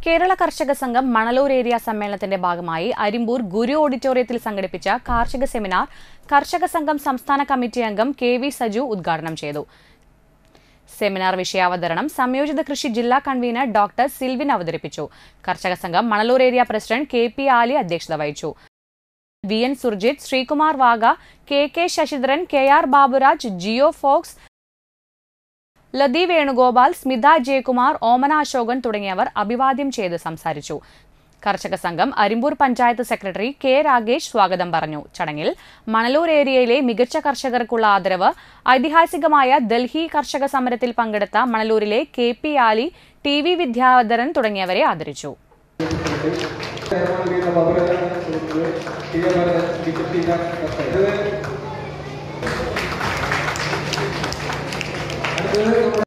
കേരള കർഷക സംഘം മണലൂർ ഏരിയ സമ്മേളനത്തിന്റെ ഭാഗമായി അരിമ്പൂർ ഗുരു ഓഡിറ്റോറിയത്തിൽ സംഘടിപ്പിച്ച കാർഷിക സെമിനാർ കർഷക സംഘം സംസ്ഥാന കമ്മിറ്റി അംഗം കെ വി സജു ഉദ്ഘാടനം ചെയ്തു സെമിനാർ വിഷയാവതരണം സംയോജിത കൃഷി ജില്ലാ കൺവീനർ ഡോക്ടർ സിൽവിൻ അവതരിപ്പിച്ചു കർഷക സംഘം Manalur area president K P Ali അധ്യക്ഷത വഹിച്ചു വി എൻ സുർജിത് ശ്രീകുമാർ വാഗ K K Sasidharan K R Baburaj Jio Fox Lathi Venugopal Smitha Jayakumar Omana Ashokan തുടങ്ങിയവർ അഭിവാദ്യം ചെയ്ത് സംസാരിച്ചു കർഷക സംഘം അരിമ്പൂർ പഞ്ചായത്ത് സെക്രട്ടറി കെ രാഗേഷ് സ്വാഗതം പറഞ്ഞു ചടങ്ങിൽ മണലൂർ ഏരിയയിലെ മികച്ച കർഷകർക്കുള്ള ആദരവ് ഐതിഹാസികമായ ഡൽഹി കർഷക സമരത്തിൽ പങ്കെടുത്ത മണലൂരിലെ K P Ali T V Vidyadharan തുടങ്ങിയവരെ ആദരിച്ചു അടുത്തത്